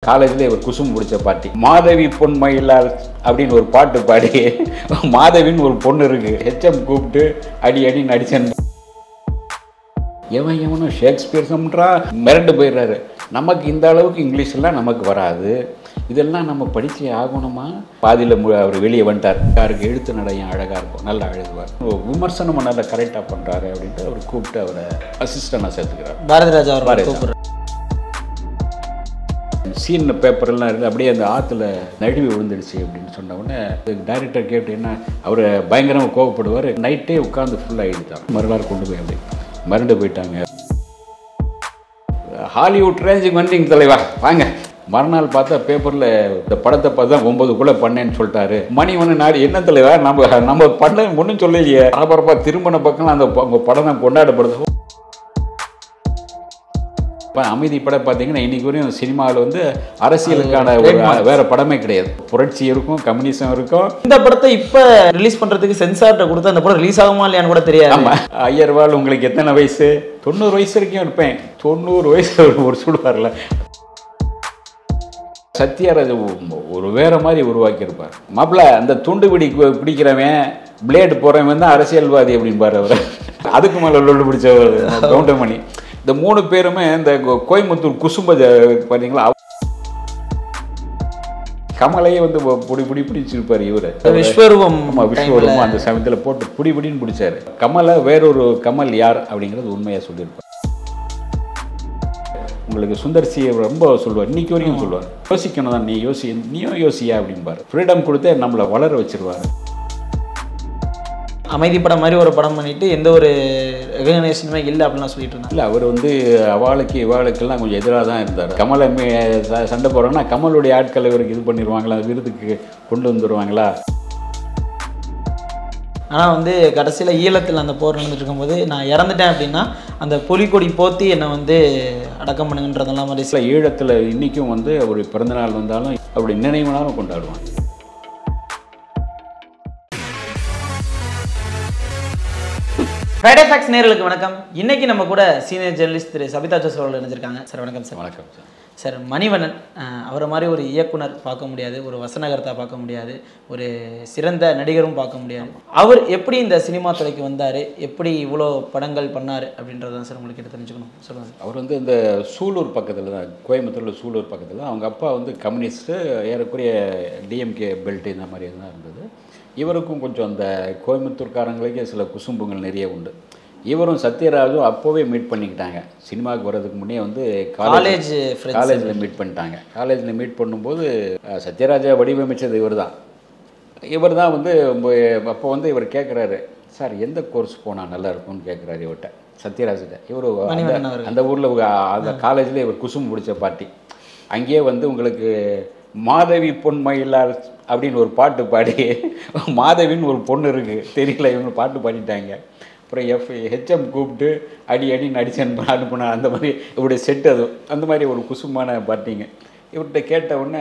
காலேஜில் இவர் குசும் பிடிச்ச பாட்டி மாதவி பொன் மயிலால் அப்படின்னு ஒரு பாட்டு பாடி மாதவின்னு ஒரு பொண்ணு இருக்கு ஹெச்எம் கூப்பிட்டு அடி அடி நடிச்சேன் எவன் எவனும் ஷேக்ஸ்பியர் சம்ன்றா மிரண்டு போயிடுறாரு நமக்கு இந்த அளவுக்கு இங்கிலீஷ் எல்லாம் நமக்கு வராது இதெல்லாம் நம்ம படிச்சே ஆகணுமா பாதியில் அவர் வெளியே வந்துட்டார் யாருக்கு எழுத்து நடையும் அழகாக இருக்கும் நல்லா எழுதுவார் விமர்சனம் நல்லா கரெக்டாக பண்ணுறாரு அப்படின்ட்டு அவர் கூப்பிட்டு அவரை அசிஸ்டண்டாக சேர்த்துக்கிறார் பாரதி ராஜா அவர்கள் பாரதி. கூப்பிடுறாரு சீன் பேப்பர்லாம் இருக்குது அப்படியே அந்த ஆற்றுல நழுவி விழுந்துடுச்சு அப்படின்னு சொன்ன உடனே டைரக்டர் கேட்டு என்ன அவர் பயங்கரமாக கோவப்படுவார் நைட்டே உட்காந்து ஃபுல்லாக எழுதிட்டார் மறுநாள் கொண்டு போய் அப்படி மறந்து போயிட்டாங்க ஹாலிவுட் ரேஞ்சுக்கு வந்தீங்க தலைவா வாங்க மறுநாள் பார்த்தா பேப்பரில் இந்த படத்தை பார்த்து தான் ஒன்பதுக்குள்ளே பண்ணேன்னு சொல்லிட்டாரு மணி ஒன்று நாடு என்ன தலைவா நம்ம நம்ம பண்ண ஒன்றும் சொல்லலையே பரபரப்பாக திரும்பின பக்கம் அந்த ப- உங்க படம் தான் கொண்டாடப்படுது இப்போ அமைதி படம் பார்த்தீங்கன்னா இன்னைக்கு வரையும் சினிமாவில் வந்து அரசியலுக்கான ஒரு வேற படமே கிடையாது புரட்சி இருக்கும் கம்யூனிசம் இருக்கும் இந்த படத்தை இப்ப ரிலீஸ் பண்றதுக்கு சென்சார்ட்ட கொடுத்து அந்த படம் ரிலீஸ் ஆகுமா இல்லையான்னு கூட தெரியாது ஆமா ஐயர்வாள் உங்களுக்கு எத்தனை வயசு தொண்ணூறு வயசு வரைக்கும் இருப்பேன் தொண்ணூறு வயசு ஒரு- ஒரு சுடுவார்ல சத்யராஜ் ஒ- ஒரு வேற மாதிரி உருவாக்கி இருப்பார் மாப்பிள்ள அந்த துண்டு பிடி பிடிக்கிறவன் பிளேடு போறவன் தான் அரசியல்வாதி அப்படின்பாரு அவர் அதுக்கு மேல லொல்லு பிடிச்ச கவுண்டமணி இந்த மூணு பேருமே இந்த கோ- கோயம்புத்தூர் குசும்ப ஜ- பாத்தீங்களா அவ- கமலையே வந்து பொ- புடி புடி பிடிச்சிருப்பாரு இவரு விஸ்வரூபம் ஆமா விஸ்வரூபம் அந்த சமயத்துல போட்டு புடி புடின்னு பிடிச்சாரு கமலை வேறொரு கமல் யார் அப்படிங்கிறது உண்மையா சொல்லியிருப்பார் உங்களுக்கு சுந்தர் சி ரொம்ப சொல்லுவார் இன்னைக்கு வரைக்கும் சொல்லுவார் யோசிக்கணும் தான் நீ யோசி நீயும் யோசியா அப்படிம்பாரு ஃப்ரீடம் கொடுத்து நம்மளை வளர வச்சிருவாரு அமைதி படம் மாதிரி ஒரு படம் பண்ணிட்டு எந்த ஒரு ரெகனைசேஷனுமே இல்லை அப்படின்லாம் சொல்லிட்டு இருந்தாங்க இல்ல அவர் வந்து அவளுக்கு இவாளுக்கெல்லாம் கொஞ்சம் எதிராக தான் இருந்தார் கமலை மீ- ச- சண்டை போடுறோன்னா கமலுடைய ஆட்களை இவருக்கு இது பண்ணிடுவாங்களா விருதுக்கு கொண்டு வந்துடுவாங்களா ஆனா வந்து கடைசியில ஈழத்தில் அந்த போர் நடந்துட்டு இருக்கும்போது நான் இறந்துட்டேன் அப்படின்னா அந்த புலிக்கொடி போத்தி என்னை வந்து அடக்கம் பண்ணுங்கன்றதெல்லாம் மாதிரி சில ஈழத்தில் இன்றைக்கும் வந்து அவருடைய பிறந்தநாள் வந்தாலும் அவருடைய நினைவு நாளும் கொண்டாடுவாங்க ஃப்ரைடே ஃபேக்ஸ் நேர்களுக்கு வணக்கம் இன்னைக்கு நம்ம கூட சீனியர் ஜெர்னலிஸ்ட் திரு சபிதா ஜோஸ் அவர்கள் இணைஞ்சிருக்காங்க சார் வணக்கம் சார் வணக்கம் சார் சார் மணிவண்ணன் அஹ், அவரை மாதிரி ஒரு இயக்குனர் பார்க்க முடியாது ஒரு வசனகர்த்தா பார்க்க முடியாது ஒரு சிறந்த நடிகரும் பார்க்க முடியாது அவர் எப்படி இந்த சினிமா துறைக்கு வந்தார் எப்படி இவ்வளோ படங்கள் பண்ணார் அப்படின்றத சார் உங்களுக்கு கிட்ட தெரிஞ்சுக்கணும் சொல்லுங்கள் சார் அவர் வந்து இந்த சூலூர் பக்கத்தில் தான் கோயம்புத்தூரில் சூலூர் பக்கத்தில் தான் அவங்க அப்பா வந்து கம்யூனிஸ்ட்டு ஏறக்குறைய டிஎம்கே பெல்ட் இந்த மாதிரி தான் இருந்தது இவருக்கும் கொஞ்சம் அந்த கோயம்புத்தூர்காரங்களுக்கே சில குசும்புங்கள் நிறைய உண்டு இவரும் சத்யராஜும் அப்போவே மீட் பண்ணிக்கிட்டாங்க சினிமாவுக்கு வர்றதுக்கு முன்னே வந்து காலேஜ் friends. காலேஜில் மீட் பண்ணிட்டாங்க காலேஜில் மீட் பண்ணும்போது அஹ், சத்யராஜா வடிவமைச்சது இவர் தான் இவர் தான் வந்து ம- அப்போ வந்து இவர் கேட்குறாரு சார் எந்த கோர்ஸ் போனால் நல்லா இருக்கும்னு கேட்குறாரு இவர்கிட்ட சத்யராஜிட்ட இவர் மணிவண்ணன் அவர்கள். அந்த ஊரில் அந்த காலேஜில் இவர் குசும் பிடிச்ச பாட்டி அங்கேயே வந்து உங்களுக்கு மாதவி பொன் மயிலால் அப்படின்னு ஒரு பாட்டு பாடி மாதவின்னு ஒரு பொண்ணு இருக்கு தெரியல இவங்க பாட்டு பாடிட்டாங்க அப்புறம் எஃப் ஹெச்எம் கூப்பிட்டு அடி அடி நடிச்சேன் அனுப்புனா அந்த மாதிரி இவருடைய செட் அது அந்த மாதிரி ஒரு குசுமான பாட்டிங்க இவர்கிட்ட கேட்ட உடனே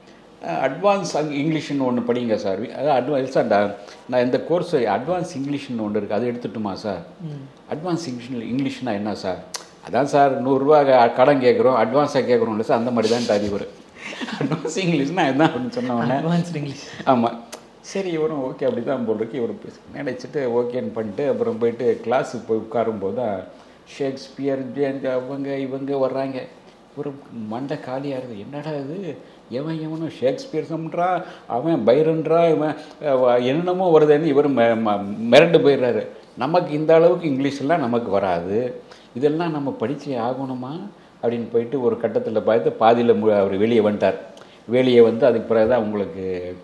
அட்வான்ஸ் அங் இங்கிலீஷ்னு ஒன்று படிங்க சார் அதான் அட்வான்ஸ் சார் நான் நான் இந்த கோர்ஸ் அட்வான்ஸ் இங்கிலீஷ்னு ஒன்று இருக்குது அது எடுத்துட்டுமா சார் அட்வான்ஸ் இங்கிலீஷ் இங்கிலீஷ்னா என்ன சார் அதான் சார் நூறுரூவா கடன் கேட்குறோம் அட்வான்ஸாக கேட்குறோம்ல சார் அந்த மாதிரி தான் அதிபர் அட்வான்ஸ் இங்கிலீஷ்னா என்ன அப்படின்னு சொன்ன உடனே அட்வான்ஸ்ட் இங்கிலீஷ் ஆமாம் சரி இவரும் ஓகே அப்படி தான் போல் இருக்கு இவர் நினைச்சிட்டு ஓகேன்னு பண்ணிட்டு அப்புறம் போயிட்டு கிளாஸுக்கு போய் உட்காரும்போது தான் ஷேக்ஸ்பியர் ஜே- அவங்க இவங்க வர்றாங்க ஒரு மண்டை காலியாக இருக்குது என்னடா இது எவன் எவனும் ஷேக்ஸ்பியர் சம்ன்றா அவன் பைரன்றா இவன் அஹ், என்னென்னமோ வருதுன்னு இவர் ம- ம- மிரண்டு போயிடுறாரு நமக்கு இந்த அளவுக்கு இங்கிலீஷ் எல்லாம் நமக்கு வராது இதெல்லாம் நம்ம படிச்சே ஆகணுமா அப்படின்னு போயிட்டு ஒரு கட்டத்தில் பார்த்து பாதியில் அவர் வெளியே வந்துட்டார் வெளியே வந்து அதுக்கு பிறகு தான் உங்களுக்கு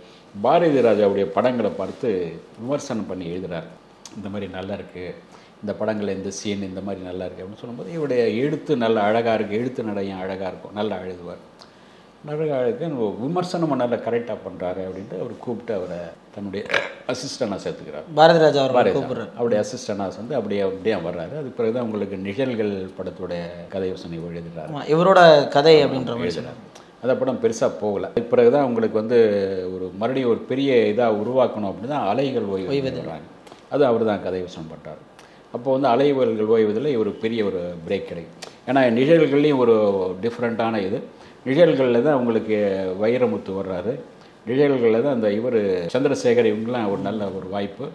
பாரதி ராஜாவுடைய படங்களை பார்த்து விமர்சனம் பண்ணி எழுதுறார் இந்த மாதிரி நல்லா இருக்கு இந்த படங்கள் இந்த சீன் இந்த மாதிரி நல்லா இருக்கு அப்படின்னு சொல்லும்போது இவருடைய எழுத்து நல்ல அழகாக இருக்குது எழுத்து நடையும் அழகாக இருக்கும் நல்லா எழுதுவார் அழகாக இருக்கு விமர்சனம் நல்லா கரெக்டாக பண்ணுறாரு அப்படின்ட்டு அவர் கூப்பிட்டு அவரை தன்னுடைய அசிஸ்டண்டாக சேர்த்துக்கிறார் பாரதி ராஜா அவர்கள் பாரதி கூப்பிடுறாரு அவருடைய அசிஸ்டண்டாக வந்து அப்படியே அப்படியே வர்றாரு அதுக்கு பிறகு தான் உங்களுக்கு நிகழ்கள் படத்துடைய கதை யோசனை எழுதுறாரு ஆமா, இவரோட கதை அப்படின்ற மாதிரி எழுதுறாரு அந்த படம் பெருசாக போகல அதுக்கு பிறகு தான் உங்களுக்கு வந்து ஒரு மறுபடியும் ஒரு பெரிய இதாக உருவாக்கணும் அப்படின்னா அலைகள் ஓய்வு வர்றாங்க அது அவர் தான் கதை யோசனை பண்ணுறாரு அப்போ வந்து அலைவல்கள் ஓய்வதில் ஒரு பெரிய ஒரு பிரேக் கிடைக்கும் ஏன்னா நிகழ்வுகள்லேயும் ஒரு டிஃப்ரெண்ட்டான இது நிழல்களில் தான் உங்களுக்கு வைரமுத்து வர்றாரு நிழல்களில் தான் அந்த இவர் சந்திரசேகர் இவங்கெல்லாம் ஒரு நல்ல ஒரு வாய்ப்பு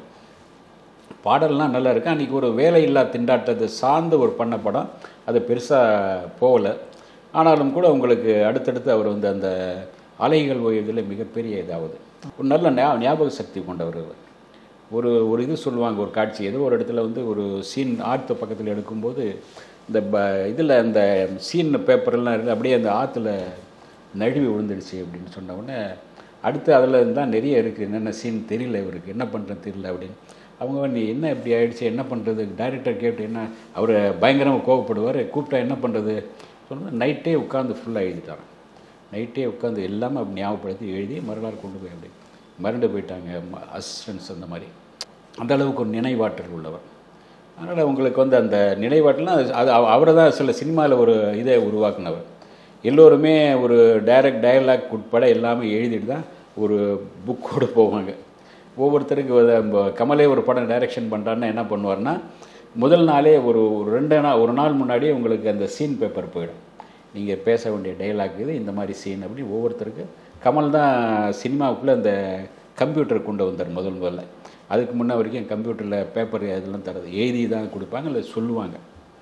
பாடல்லாம் நல்லா இருக்கு அன்றைக்கி ஒரு வேலையில்லா திண்டாட்டத்தை சார்ந்து ஒரு பண்ண படம் அது பெருசாக போகலை ஆனாலும் கூட உங்களுக்கு அடுத்தடுத்து அவர் வந்து அந்த அலைகள் ஓய்வதில் மிகப்பெரிய இதாகுது ஒரு நல்ல ஞா- ஞாபக சக்தி கொண்டவர் அவர் ஒரு ஒரு இது சொல்லுவாங்க ஒரு காட்சி ஏதோ ஒரு இடத்துல வந்து ஒரு சீன் ஆற்று பக்கத்தில் எடுக்கும்போது இந்த ப இதில் அந்த சீன் பேப்பர்லாம் இருக்குது அப்படியே அந்த ஆற்றுல நழுவி விழுந்துடுச்சு அப்படின்னு சொன்ன உடனே அடுத்து அதில் தான் நிறைய இருக்குது என்னென்ன சீன் தெரியல இவருக்கு என்ன பண்ணுறது தெரியல அப்படின்னு அவங்க வந்து, நீ என்ன இப்படி ஆயிடுச்சு என்ன பண்ணுறது டைரக்டர் கேட்டு என்ன அவர் பயங்கரமாக கோவப்படுவார் கூப்பிட்டா என்ன பண்ணுறது சொன்னால் நைட்டே உட்காந்து ஃபுல்லாக எழுதிட்டாராம் நைட்டே உட்காந்து எல்லாமே அப்படி ஞாபகப்படுத்தி எழுதி மறுநாள் கொண்டு போய் அப்படி மறந்து போயிட்டாங்க அசிஸ்டன்ஸ் அந்த மாதிரி அந்த அளவுக்கு ஒரு நினைவாற்றல் உள்ளவர் அதனால் உங்களுக்கு வந்து அந்த நினைவாற்றலாம் அது- அது அவரை தான் சில சினிமாவில் ஒரு இதை உருவாக்குனவர் எல்லோருமே ஒரு டைரக்ட் டயலாக் உட்பட எல்லாமே எழுதிட்டு தான் ஒரு புக்கோடு போவாங்க ஒவ்வொருத்தருக்கு ஒரு- நம்ம கமலே ஒரு படம் டைரக்ஷன் பண்ணுறாருன்னா என்ன பண்ணுவார்னா முதல் நாளே ஒரு ஒரு ரெண்டு நாள் ஒரு நாள் முன்னாடியே உங்களுக்கு அந்த சீன் பேப்பர் போயிடும் நீங்கள் பேச வேண்டிய டைலாக் இது இந்த மாதிரி சீன் அப்படி ஒவ்வொருத்தருக்கு கமல் தான் சினிமாவுக்குள்ளே அந்த கம்ப்யூட்டர் கொண்டு வந்தார் முதல் முதல்ல அதுக்கு முன்ன வரைக்கும் கம்ப்யூட்டரில் பேப்பர் இதெல்லாம் தரது எழுதி தான் கொடுப்பாங்க இல்லை சொல்லுவாங்க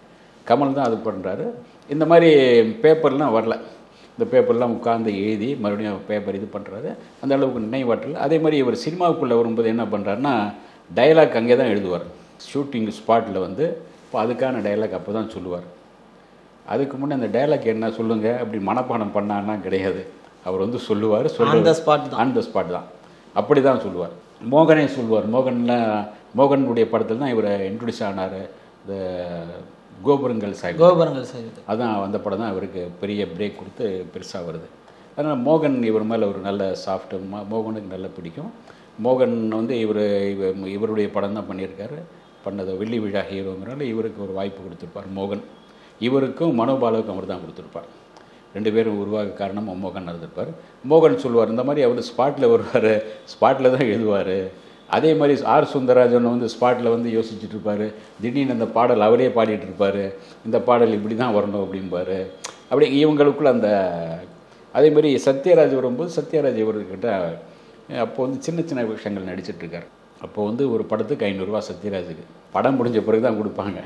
கமல் தான் அது பண்ணுறாரு இந்த மாதிரி பேப்பர்லாம் வரல இந்த பேப்பர்லாம் உட்கார்ந்து எழுதி மறுபடியும் பேப்பர் இது பண்ணுறாரு அந்த அளவுக்கு நினைவாற்றல் அதே மாதிரி இவர் சினிமாவுக்குள்ளே வரும்போது என்ன பண்ணுறாருன்னா டயலாக் அங்கே தான் எழுதுவார் ஷூட்டிங் ஸ்பாட்டில் வந்து இப்போ அதுக்கான டயலாக் அப்போ தான் சொல்லுவார் அதுக்கு முன்னே அந்த டயலாக் என்ன சொல்லுங்க அப்படி மனப்பாடம் பண்ணான்னா கிடையாது அவர் வந்து சொல்லுவார் ஆன் த ஸ்பாட் தான் ஆன் த ஸ்பாட் தான் அப்படி தான் சொல்லுவார் மோகனே சொல்லுவார் மோகன்லாம் மோகனுடைய படத்தில் தான் இவரை இன்ட்ரடியூஸ் ஆனார் இந்த கோபுரங்கள் சாஹிப் கோபுரங்கள் செய்வது அதான் அந்த படம் தான் இவருக்கு பெரிய பிரேக் கொடுத்து பெருசாக வருது அதனால் மோகன் இவர் மேலே ஒரு நல்ல சாஃப்ட் மோகனுக்கு நல்லா பிடிக்கும் மோகன் வந்து இவர் இவருடைய படம் தான் பண்ணியிருக்காரு பண்ணது வெள்ளி விழா ஹீரோங்கிறனால இவருக்கு ஒரு வாய்ப்பு கொடுத்துருப்பார் மோகன் இவருக்கும் மனோபாலாவுக்கும் அவர் தான் கொடுத்துருப்பார் ரெண்டு பேரும் உருவாக காரணம் மோகன் இருந்திருப்பார் மோகன் சொல்லுவார் இந்த மாதிரி அவர் ஸ்பாட்டில் வருவார் ஸ்பாட்டில் தான் எழுதுவார் அதே மாதிரி ஆர் சுந்தரராஜன் வந்து ஸ்பாட்டில் வந்து யோசிச்சுட்டு இருப்பார் திடீர்னு அந்த பாடல் அவரே பாடிட்டு இருப்பார் இந்த பாடல் இப்படி தான் வரணும் அப்படிம்பாரு அப்படி இவங்களுக்குள்ள அந்த அதே மாதிரி சத்யராஜ் வரும்போது சத்யராஜ் இவர்கிட்ட அப்போ வந்து சின்ன சின்ன விஷயங்கள் நடிச்சிட்டு இருக்காரு அப்போ வந்து ஒரு படத்துக்கு ஐநூறுரூவா சத்யராஜுக்கு படம் முடிஞ்ச பிறகு தான் கொடுப்பாங்க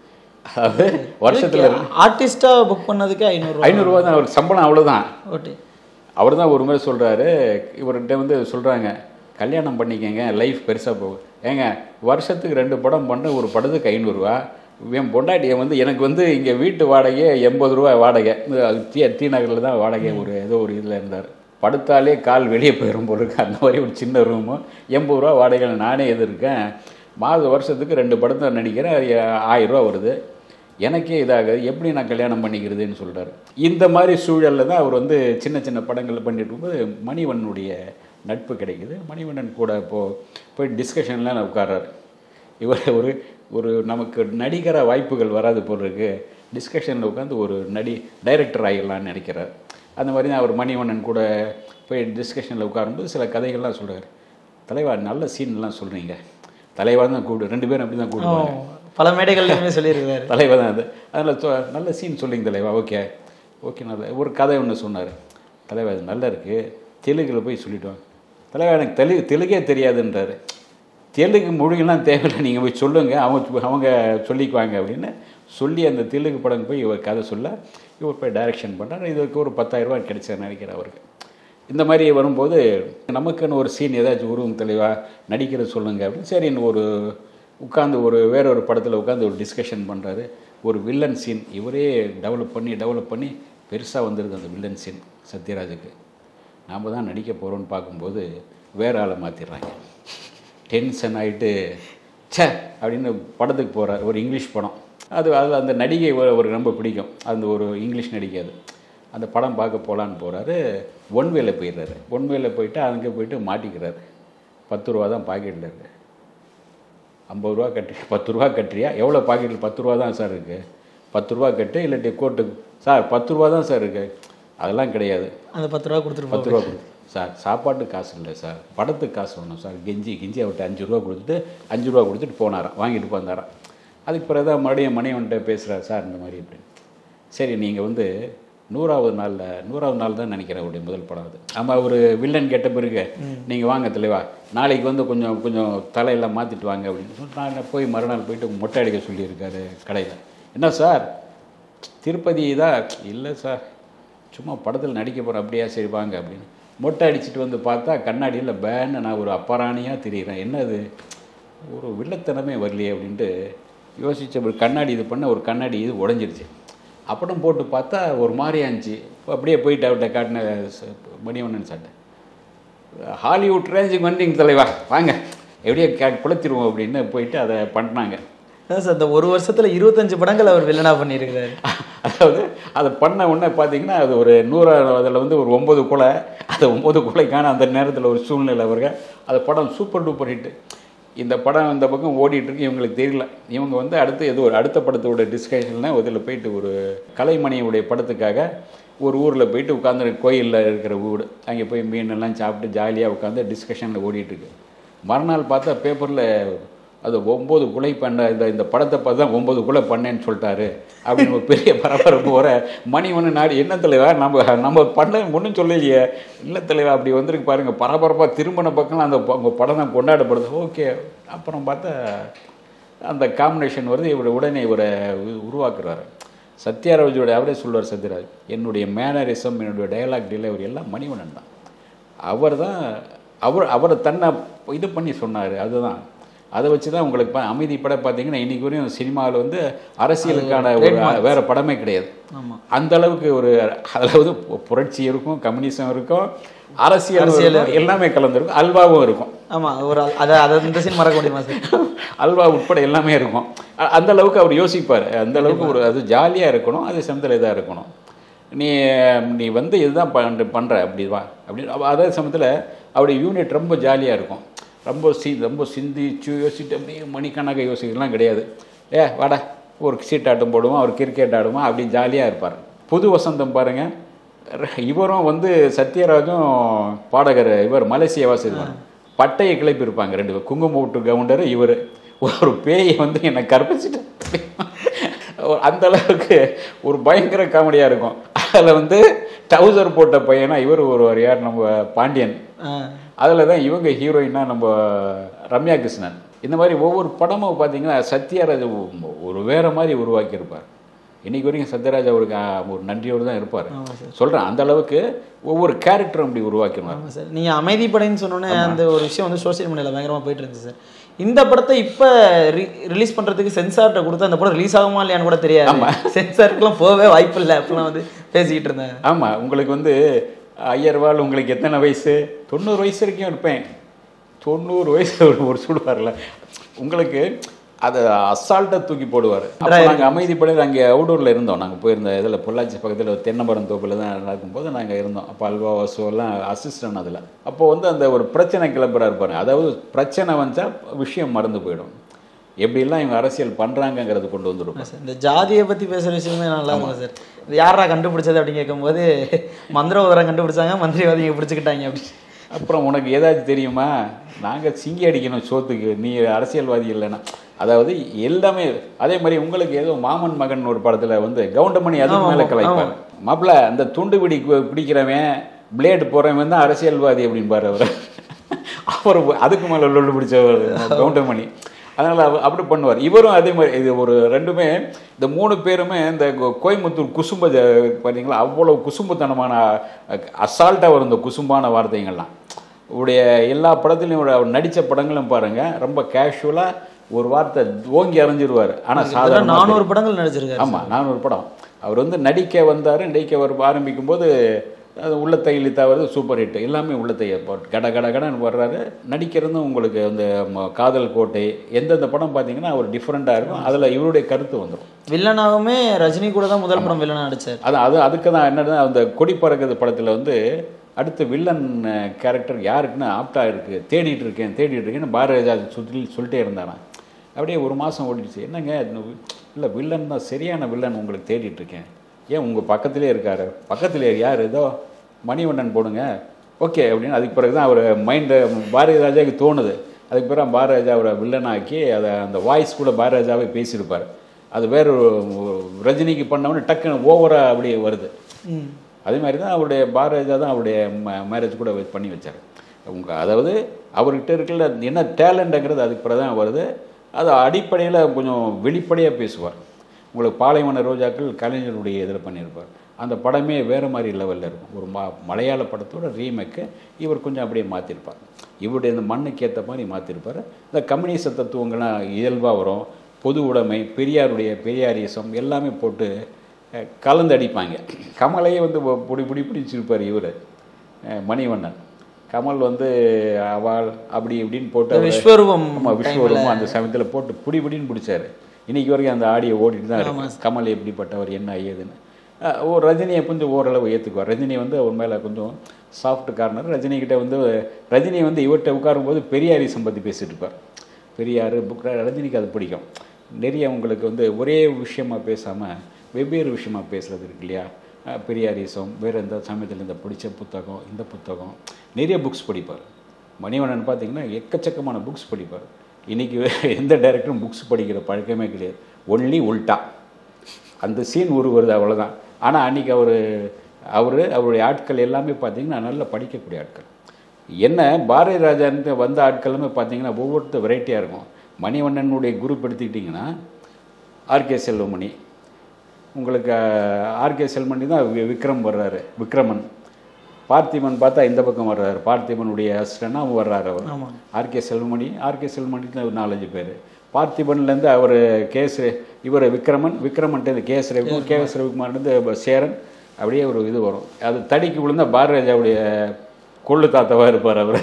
அதாவது வருஷத்தில் ஆர்டிஸ்டா புக் பண்ணதுக்கு ஐநூறுரூவா ஐநூறுரூவா தான் அவருக்கு சம்பளம் அவ்வளோதான் ஓகே அவர் தான் ஒரு முறை சொல்கிறாரு இவர்கிட்ட வந்து சொல்கிறாங்க கல்யாணம் பண்ணிக்கங்க லைஃப் பெருசாக போகும் ஏங்க வருஷத்துக்கு ரெண்டு படம் பண்ண ஒரு படத்துக்கு ஐநூறுரூவா என் பொண்டாட்டியை வந்து எனக்கு வந்து இங்கே வீட்டு வாடகை எண்பது ரூபா வாடகை இந்த டி டி நகரில் தான் வாடகை ஒரு ஏதோ ஒரு இதில் இருந்தார் படுத்தாலே கால் வெளியே போயிடும் போல இருக்கு அந்த மாதிரி ஒரு சின்ன ரூமு எண்பது ரூபா வாடகையில் நானே எதிர்க்கேன் மாத வருஷத்துக்கு ரெண்டு படத்தை நடிக்கிறேன் அது ஆயிரம் ரூபா வருது எனக்கே இதாகுது எப்படி நான் கல்யாணம் பண்ணிக்கிறதுன்னு சொல்கிறாரு இந்த மாதிரி சூழலில் தான் அவர் வந்து சின்ன சின்ன படங்கள் பண்ணிட்டு இருக்கும்போது மணிவண்ணனுடைய நட்பு கிடைக்குது மணிவண்ணன் கூட இப்போது போய் டிஸ்கஷன்லாம் நான் உட்கார்றாரு இவர் ஒரு ஒரு நமக்கு நடிகர வாய்ப்புகள் வராது போல் இருக்கு டிஸ்கஷனில் உட்காந்து ஒரு நடி டைரக்டர் ஆகிடலான்னு நினைக்கிறார் அந்த மாதிரி தான் அவர் மணிவண்ணன் கூட போய் டிஸ்கஷனில் உட்காரும்போது சில கதைகள்லாம் சொல்கிறார் தலைவா நல்ல சீன்லாம் சொல்கிறீங்க தலைவா தான் கூப்பிடு ரெண்டு பேரும் அப்படி தான் கூப்பிடுவாங்க பல மேடைகள்லையுமே சொல்லியிருக்காரு தலைவா தான் அது அதில் சொ நல்ல சீன் சொல்லிங்க தலைவா ஓகே ஓகே நல்ல ஒரு கதை ஒன்று சொன்னார் தலைவா இது நல்லா இருக்குது தெலுங்கில் போய் சொல்லிட்டு வாங்க தலைவா எனக்கு தெலுங்கு தெலுங்கே தெரியாதுன்றாரு தெலுங்கு மொழியெல்லாம் தேவையில்லை நீங்கள் போய் சொல்லுங்கள் அவங்க அவங்க சொல்லிக்குவாங்க அப்படின்னு சொல்லி அந்த தெலுங்கு படம் போய் இவர் கதை சொல்ல இவர் போய் டைரக்ஷன் பண்ணுறாரு இதுக்கு ஒரு பத்தாயிரரூபா கிடைச்சா நினைக்கிறேன் அவருக்கு இந்த மாதிரி வரும்போது நமக்குன்னு ஒரு சீன் ஏதாச்சும் உருவம் தெளிவாக நடிக்கிறது சொல்லுங்க அப்படின்னு சரி ஒரு உட்காந்து ஒரு வேற ஒரு படத்தில் உட்காந்து ஒரு டிஸ்கஷன் பண்ணுறாரு ஒரு வில்லன் சீன் இவரே டெவலப் பண்ணி டெவலப் பண்ணி பெருசாக வந்துடுது அந்த வில்லன் சீன் சத்யராஜுக்கு நாம் தான் நடிக்க போகிறோம்னு பார்க்கும்போது வேற ஆளை மாற்றிடுறாங்க டென்ஷன் ஆகிட்டு ச்சே அப்படின்னு படத்துக்கு போகிறார் ஒரு இங்கிலீஷ் படம் அது அதில் அந்த நடிகை அவ- அவருக்கு ரொம்ப பிடிக்கும் அந்த ஒரு இங்கிலீஷ் நடிகை அது அந்த படம் பார்க்க போகலான்னு போகிறாரு ஒன் வேல போயிடுறாரு ஒன் வேல போயிட்டு அங்கே போயிட்டு மாட்டிக்கிறாரு பத்து ரூபா தான் பாக்கெட்டில் இருக்கு ஐம்பது ரூபா கட்டி பத்து ரூபா கட்டுறியா எவ்வளோ பாக்கெட்டில் பத்து ரூபா தான் சார் இருக்குது பத்து ரூபா கட்டு இல்லாட்டி கோர்ட்டுக்கு சார் பத்து ரூபா தான் சார் இருக்குது அதெல்லாம் கிடையாது அந்த பத்து ரூபா கொடுத்துட்டு பத்து ரூபா கொடு சார் சாப்பாட்டுக்கு காசு இல்லை சார் படத்துக்கு காசு வேணும் சார் கெஞ்சி கெஞ்சி அவர்கிட்ட அஞ்சு ரூபா கொடுத்துட்டு அஞ்சு ரூபா கொடுத்துட்டு போனாராம் வாங்கிட்டு வந்தாராம் அதுக்கு பிறகு தான் மறுபடியும் மணிவன்ட்ட பேசுகிறார் சார் இந்த மாதிரி இப்படி சரி நீங்கள் வந்து நூறாவது நாளில் நூறாவது நாள் தான் நினைக்கிறேன் அவருடைய முதல் படம் அது ஆமாம் அவர் வில்லன் கெட்ட பிறகு நீங்கள் வாங்க தலைவா நாளைக்கு வந்து கொஞ்சம் கொஞ்சம் தலையெல்லாம் மாற்றிட்டு வாங்க அப்படின்னு சொல்லிட்டு நான் போய் மறுநாள் போயிட்டு மொட்டை அடிக்க சொல்லியிருக்காரு கடையில் என்ன சார் திருப்பதி தான் இல்லை சார் சும்மா படத்தில் நடிக்க போகிறேன் அப்படியா சரி வாங்க அப்படின்னு மொட்டை அடிச்சிட்டு வந்து பார்த்தா கண்ணாடியில் பேன்னு நான் ஒரு அப்பராணியாக தெரியுறேன் என்னது ஒரு வில்லத்தனமே வரலையே அப்படின்ட்டு யோசிச்ச ஒரு கண்ணாடி இது பண்ண ஒரு கண்ணாடி இது உடஞ்சிருச்சு அப்படம் போட்டு பார்த்தா ஒரு மாதிரியா இருந்துச்சு அப்படியே போயிட்டு அவர்கிட்ட காட்டின ச- மணிவண்ணன் சட்டை ஹாலிவுட் ரேஞ்சுக்கு வந்தீங்க தலைவா வாங்க எப்படியே க- குளத்திடுவோம் அப்படின்னு போயிட்டு அதை பண்ணாங்க அதான் சார் இந்த ஒரு வருஷத்துல இருபத்தஞ்சு படங்கள் அவர் வில்லனா பண்ணியிருக்கிறாரு அதாவது அதை பண்ண உடனே பார்த்தீங்கன்னா அது ஒரு நூறு அதில் வந்து ஒரு ஒம்பது கொலை அந்த ஒம்பது கொலைக்கான அந்த நேரத்தில் ஒரு சூழ்நிலை வருங்க அந்த படம் சூப்பர் டூப்பர் ஹிட் இந்த படம் இந்த பக்கம் ஓடிட்டு இருக்கு இவங்களுக்கு தெரியல இவங்க வந்து அடுத்து ஏதோ ஒரு அடுத்த படத்தோட டிஸ்கஷன்ல இதில் போயிட்டு ஒரு கலைமணியுடைய படத்துக்காக ஒரு ஊரில் போயிட்டு உட்காந்து கோயிலில் இருக்கிற வீடு அங்கே போய் மீன் எல்லாம் சாப்பிட்டு ஜாலியாக உட்காந்து டிஸ்கஷனில் ஓடிட்டு இருக்கு மறுநாள் பார்த்தா பேப்பரில் அது ஒம்பது குலை பண்ண இந்த இந்த படத்தை பார்த்து தான் ஒம்பது குலை பண்ணேன்னு சொல்லிட்டாரு அப்படின்னு ஒரு பெரிய பரபரப்பு வர மணி ஒன்று நாடு என்ன தலைவா நம்ம நம்ம பண்ண ஒன்றும் சொல்லலையே இல்லை தலைவா அப்படி வந்திருக்கு பாருங்க பரபரப்பாக திரும்பின பக்கம் அந்த ப- உங்க படம் தான் கொண்டாடப்படுது ஓகே அப்புறம் பார்த்தா அந்த காம்பினேஷன் வருது இவர் உடனே இவரை உ- உருவாக்குறாரு சத்யராஜோட அவரே சொல்லுவார் சத்யராஜ் என்னுடைய மேனரிசம் என்னுடைய டயலாக் டெலிவரி எல்லாம் மணிவண்ணன் தான் அவர் தான் அவர் அவரை தன்னை இது பண்ணி சொன்னார் அதுதான் அதை வச்சு தான் உங்களுக்கு பா- அமைதி படம் பார்த்தீங்கன்னா இன்னைக்கு வரையும் சினிமாவில் வந்து அரசியலுக்கான ஒரு வேற படமே கிடையாது ஆமா அந்த அளவுக்கு ஒரு அதாவது பு- புரட்சி இருக்கும் கம்யூனிசம் இருக்கும் அரசியல் இருக்கும், எல்லாமே கலந்துருக்கும் அல்வாவும் இருக்கும் ஆமா ஒரு ஆள்- அதை அதை இந்த சீன் மறக்க முடியுமா சார் அல்வா உட்பட எல்லாமே இருக்கும் அ- அந்த அளவுக்கு அவர் யோசிப்பார் அந்த அளவுக்கு ஒரு அது ஜாலியாக இருக்கணும் அது செந்தல் இதாக இருக்கணும் நீ நீ வந்து இதுதான் பண்ற பண்ணுற அப்படி வா அப்படி அப்ப அதே சமயத்தில் அவருடைய யூனிட் ரொம்ப ஜாலியாக இருக்கும் ரொம்ப சி ரொம்ப சிந்திச்சு யோசிச்சுட்டு அப்படியே மணிக்கணக்காக யோசிக்கலாம் கிடையாது ஏ வாடா ஒரு சீட் ஆட்டம் போடுவோம் அவர் கிரிக்கெட் ஆடுவோம் அப்படி ஜாலியாக இருப்பார் புது வசந்தம் பாருங்கள் இவரும் வந்து சத்யராஜும் பாடகர் இவர் மலேசிய வாசிப்பார் பட்டையை கிளப்பி இருப்பாங்க ரெண்டு பேர் குங்கும கவுண்டர் இவர் ஒரு பேயை வந்து என்னை கற்பிச்சிட்டு அந்த அளவுக்கு ஒரு பயங்கர காமெடியாக இருக்கும் அதில் வந்து டவுசர் போட்ட பையனா இவர் ஒரு யார் நம்ம பாண்டியன் ஆ. அதில் தான் இவங்க ஹீரோயினா நம்ம ரம்யா கிருஷ்ணன் இந்த மாதிரி ஒவ்வொரு படமும் பார்த்தீங்கன்னா சத்யராஜ் ஒரு வேற மாதிரி உருவாக்கியிருப்பார் இன்னைக்கு வரைக்கும் சத்யராஜ் அவருக்கு ஆ, ஒரு நன்றியோடு தான் இருப்பார் ஆமா சார் சொல்கிறேன் அந்த அளவுக்கு ஒவ்வொரு கேரக்டரும் அப்படி உருவாக்கிடுவார் ஆமா சார் நீங்க அமைதிப்படைன்னு சொன்னோன்னே அந்த ஒரு விஷயம் வந்து சோஷியல் மீடியாவில் பயங்கரமா போயிட்டு இருந்துச்சு சார் இந்த படத்தை இப்போ ரிலீஸ் பண்றதுக்கு சென்சார்கிட்ட கொடுத்து அந்த படம் ரிலீஸ் ஆகுமா இல்லையான்னு கூட தெரியாது சென்சாருக்குலாம் போகவே வாய்ப்பு இல்லை அப்படிலாம் வந்து பேசிக்கிட்டு இருந்தேன் ஆமாம் உங்களுக்கு வந்து ஐயர்வாள் உங்களுக்கு எத்தனை வயசு தொண்ணூறு வயசு வரைக்கும் இருப்பேன் தொண்ணூறு வயசு ஒரு ஒரு சொல்லுவார்ல உங்களுக்கு அதை அசால்ட்டாக தூக்கி போடுவார் அப்போ நாங்கள் அமைதிப்படையில் அங்கே அவுடோரில் இருந்தோம் நாங்கள் போயிருந்த இதில் பொள்ளாச்சி பக்கத்தில் ஒரு தென்னமரம் தோப்பில் தான் நடக்கும்போது நாங்கள் இருந்தோம் அப்போ அல்வா வாசு எல்லாம் அசிஸ்டன்ட் அதில் அப்போ வந்து அந்த ஒரு பிரச்சனை கிளப்புறாரு பாருங்க அதாவது பிரச்சனை வந்தால் விஷயம் மறந்து போயிடும் எப்படிலாம் இவங்க அரசியல் பண்ணுறாங்கங்கிறது கொண்டு வந்துடும் சார் இந்த ஜாதியை பத்தி பேசுற விஷயமே நல்லா இருக்கும் சார் இது யாரா கண்டுபிடிச்சது அப்படின்னு கேட்கும்போது மந்திரவாதம் கண்டுபிடிச்சாங்க மந்திரிவாதிங்க பிடிச்சிக்கிட்டாங்க அப்படி அப்புறம் உனக்கு ஏதாச்சும் தெரியுமா நாங்கள் சிங்கி அடிக்கணும் சோத்துக்கு நீ அரசியல்வாதி இல்லைன்னா அதாவது எல்லாமே அதே மாதிரி உங்களுக்கு ஏதோ மாமன் மகன் ஒரு படத்தில் வந்து கவுண்டமணி அதுக்கு மேலே கலாய்ப்பார் மாப்பிள்ள அந்த துண்டு பிடி பிடிக்கிறவன் பிளேடு போகிறவன் தான் அரசியல்வாதி அப்படின்பார் அவர் அவர் அதுக்கு மேலே லொல்லு பிடிச்சவர் கவுண்டமணி அதனால் அவர் அப்படி பண்ணுவார் இவரும் அதே மாதிரி இது ஒரு ரெண்டுமே இந்த மூணு பேருமே இந்த கோ- கோயம்புத்தூர் குசும்ப ஜ- பார்த்தீங்களா அவ்வளோ குசும்புத்தனமான அசால்ட்டாக வரும் இந்த குசும்பான வார்த்தைங்கள்லாம் உடைய எல்லா படத்துலையும் இவரு- அவர் நடித்த படங்களும் பாருங்கள் ரொம்ப கேஷுவலாக ஒரு வார்த்தை ஓங்கி அரைஞ்சிருவார் ஆனால் சாதாரண நானூறு படங்கள் நடிச்சிருக்காரு ஆமாம் நான் ஒரு படம் அவர் வந்து நடிக்க வந்தார் நடிக்க வர ஆரம்பிக்கும் போது அது உள்ளத்தை இழுத்தாவது சூப்பர் ஹிட் எல்லாமே உள்ளத்தை போட்டு கட கட கடன்னு வர்றாரு நடிக்கிறதும் உங்களுக்கு அந்த ம- காதல் கோட்டை எந்தெந்த படம் பார்த்தீங்கன்னா அவர் டிஃப்ரெண்ட்டாக இருக்கும் அதில் இவருடைய கருத்து வந்துடும் வில்லனாவுமே ரஜினி கூட தான் முதல் படம் வில்லனா நடிச்சார் அது அது அதுக்கு தான் என்னன்னா அந்த கொடி பறக்குது படத்தில் வந்து அடுத்து வில்லன் கேரக்டர் யாருக்குன்னு ஆப்டா இருக்கு தேடிட்டு இருக்கேன் தேடிட்டு இருக்கேன்னு பாரதிராஜா சுற்றி சொல்லிட்டே இருந்தாராம் அப்படியே ஒரு மாதம் ஓடிடுச்சு என்னங்க இல்லை வில்லன் தான் சரியான வில்லன் உங்களுக்கு தேடிட்டு இருக்கேன் ஏன் உங்கள் பக்கத்திலே இருக்காரு பக்கத்திலே யார் ஏதோ மணிவண்ணன் போடுங்க ஓகே அப்படின்னு அதுக்கு பிறகு தான் அவர் மைண்டு பாரதிராஜாவுக்கு தோணுது அதுக்கு பிறகு பாரதிராஜா அவரை வில்லனாக்கி அதை அந்த வாய்ஸ் கூட பாரதிராஜாவே பேசியிருப்பார் அது வேற ஒரு ரஜினிக்கு பண்ணவொடனே டக்குன்னு ஓவராக அப்படியே வருது ம் அதே மாதிரி தான் அவருடைய பாரதியா தான் அவருடைய மேரேஜ் கூட வ- பண்ணி வச்சார் உங்க அதாவது அவர்கிட்ட இருக்கிற என்ன டேலண்ட்டுங்கிறது அதுக்கு பிறகு தான் வருது அது அடிப்படையில் கொஞ்சம் வெளிப்படையாக பேசுவார் உங்களுக்கு பாலைவன ரோஜாக்கள் கலைஞருடைய இதில் பண்ணியிருப்பார் அந்த படமே வேறு மாதிரி லெவலில் இருக்கும் ஒரு ம மலையாள படத்தோட ரீமேக்கு இவர் கொஞ்சம் அப்படியே மாற்றிருப்பார் இவருடைய இந்த மண்ணுக்கு ஏற்ற மாதிரி மாற்றிருப்பார் இந்த கம்யூனிச தத்துவங்கள்லாம் இயல்பாக வரும் பொது உடைமை பெரியாருடைய பெரியாரிசம் எல்லாமே போட்டு அஹ், கலந்து அடிப்பாங்க கமலையே வந்து ஒ- புடி பிடி பிடிச்சிருப்பார் இவர் மணிவண்ணன் கமல் வந்து அவள் அப்படி இப்படின்னு போட்டு அவரை- விஸ்வரூபம் ஆமா விஸ்வரூபம் அந்த சமயத்தில் போட்டு புடி புடின்னு பிடிச்சாரு இன்னைக்கு வரைக்கும் அந்த ஆடியோ ஓடிட்டு தான் இருக்கு கமல் எப்படிப்பட்டவர் என்ன ஏதுன்னு அஹ், ஓ ரஜினியை கொஞ்சம் ஓரளவு ஏற்றுக்குவார் ரஜினி வந்து அவர் மேலே கொஞ்சம் சாஃப்ட் கார்னர் ரஜினி கிட்ட வந்து ரஜினி வந்து இவர்கிட்ட உட்காரும்போது பெரியாரிசம் பற்றி பேசிட்டு இருப்பார் பெரியார் புக் ரஜினிக்கு அது பிடிக்கும் நிறைய உங்களுக்கு வந்து ஒரே விஷயமா பேசாமல் வெவ்வேறு விஷயமா பேசுறது இருக்கு இல்லையா அஹ், பெரியாரிசம் வேறு எந்த சமயத்தில் இந்த பிடிச்ச புத்தகம் இந்த புத்தகம் நிறைய புக்ஸ் படிப்பார் மணிவண்ணன் பார்த்தீங்கன்னா எக்கச்சக்கமான புக்ஸ் படிப்பார் இன்னைக்கு எந்த டைரக்டரும் புக்ஸ் படிக்கிற பழக்கமே கிடையாது ஒன்லி உல்டா அந்த சீன் உருவுறது அவ்வளோதான் ஆனால் அன்றைக்கி அவர் அவர் அவருடைய ஆட்கள் எல்லாமே பார்த்தீங்கன்னா நல்லா படிக்கக்கூடிய ஆட்கள் என்ன பாரதி ராஜான்னு வந்த ஆட்களுமே பார்த்தீங்கன்னா ஒவ்வொருத்தர் வெரைட்டியாக இருக்கும் மணிவண்ணனுடைய குரூப் எடுத்துக்கிட்டிங்கன்னா ஆர்கே செல்வமணி உங்களுக்கு ஆர்கே செல்வமணி தான் வி- விக்ரம் வர்றாரு விக்ரமன் பார்த்திபன் பார்த்தா இந்த பக்கம் வர்றாரு பார்த்திபனுடைய அசிஸ்டன்னா அவன் வர்றாரு அவர் ஆமாம் ஆர்கே செல்வமணி ஆர்கே செல்வமணிக்கு ஒரு நாலஞ்சு பேர் பார்த்திபன்லேருந்து அவர் கேஎஸ் இவர் விக்ரமன் விக்ரமன்ட்டு கேஎஸ் ரவிக்குமார் கேஎஸ் ரவிக்குமார்லேருந்து சேரன் அப்படியே ஒரு இது வரும் அது தடிக்கு விழுந்தா பாரதிராஜாவுடைய கொள்ளு தாத்தவா இருப்பார் அவர்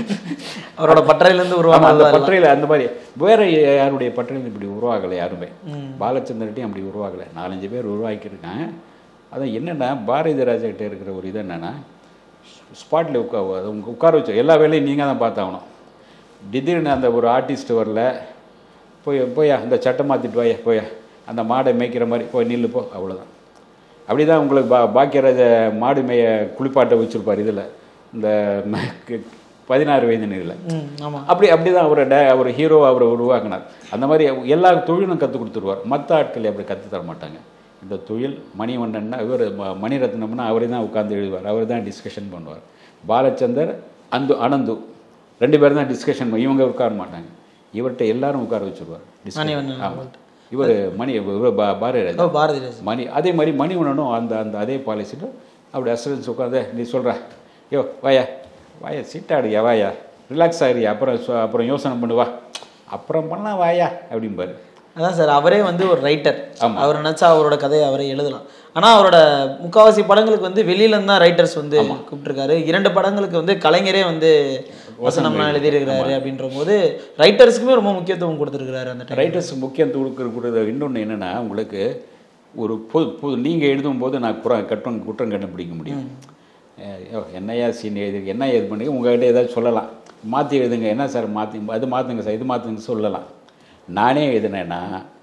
அவரோட பட்டறையிலேருந்து ஆமா, உருவான அந்த பட்டறையில் அந்த மாதிரி வேற யாருடைய பட்டறையில் இப்படி உருவாகலை யாருமே பாலச்சந்திரட்டையும் அப்படி உருவாகலை நாலஞ்சு பேர் உருவாக்கியிருக்காங்க அதான் என்னென்னா பாரதி ராஜா கிட்ட இருக்கிற ஒரு இது என்னென்னா ஸ்பாட்டில் உட்கா உங்க உட்கார வச்சு எல்லா வேலையும் நீங்கள் தான் பார்த்தாகணும் திடீர்னு அந்த ஒரு ஆர்டிஸ்ட் வரல போய் போயா அந்த சட்டை மாற்றிட்டு வாயா போயா அந்த மாடை மேய்க்கிற மாதிரி போய் நில்லு போ அவ்வளோதான் அப்படி தான் உங்களுக்கு பா பாக்கியராஜ மாடு மேய குளிப்பாட்ட வச்சுருப்பார் இதில் இந்த ம- க- பதினாறு வயது நிலையில் ம் ஆமாம் அப்படி அப்படி தான் அவரை டே அவர் ஹீரோ அவரை உருவாக்கினார் அந்த மாதிரி எல்லா தொழிலும் கற்றுக் கொடுத்துருவார் மற்ற ஆட்கள் அப்படி கற்றுத் தர மாட்டாங்க இந்த தொழில் மணிவண்ணன்னா இவர் ம- மணிரத்னம்னா அவரே தான் உட்கார்ந்து எழுதுவார் அவர் தான் டிஸ்கஷன் பண்ணுவார் பாலச்சந்தர் அந்து அனந்து ரெண்டு பேரும் தான் டிஸ்கஷன் இவங்க உட்கார மாட்டாங்க இவர்கிட்ட எல்லாரும் உட்கார வச்சுருவார் மணிவண்ணன் ஆமாம் இவர் மணி இவர் பா பாரதிராஜா ஓ பாரதி ராஜா மணி அதே மாதிரி மணிவண்ணனும் அந்த அந்த அதே பாலிசியில் அப்படி அசரன்ஸ் உட்காந்து நீ சொல்கிற யோ வாயா வாயா சீட்டாடுயா வாயா ரிலாக்ஸ் ஆகிறியா அப்புறம் சொ- அப்புறம் யோசனை பண்ணுவா அப்புறம் பண்ணலாம் வாயா அப்படிம்பாரு அதான் சார் அவரே வந்து ஒரு ரைட்டர் ஆமா. அவர் நினச்சா அவரோட கதையை அவரே எழுதலாம் ஆனால் அவரோட முக்காவாசி படங்களுக்கு வந்து வெளியில இருந்து தான் ரைட்டர்ஸ் வந்து கூப்பிட்டுருக்காரு இரண்டு படங்களுக்கு வந்து கலைஞரே வந்து வசனம்லாம் எழுதியிருக்கிறாரு அப்படின்ற போது ரைட்டர்ஸ்க்குமே ரொம்ப முக்கியத்துவம் கொடுத்துருக்கிறாரு அந்த டைம் ரைட்டர்ஸ் முக்கியத்துவம் கொடுக்கறது இன்னொன்று என்னென்னா உங்களுக்கு ஒரு பொது பொது நீங்கள் எழுதும்போது நான் குறை கட்டம் குற்றம் கண்டுபிடிக்க முடியும் அஹ் யோ, என்னையா சீன் எழுதி என்ன இது பண்ணுங்க உங்கள்கிட்ட ஏதாவது சொல்லலாம் மாற்றி எழுதுங்க என்ன சார் மாற்றி அது மாற்றுங்க சார் இது மாற்றுங்க சொல்லலாம் நானே எழுதினேன்னா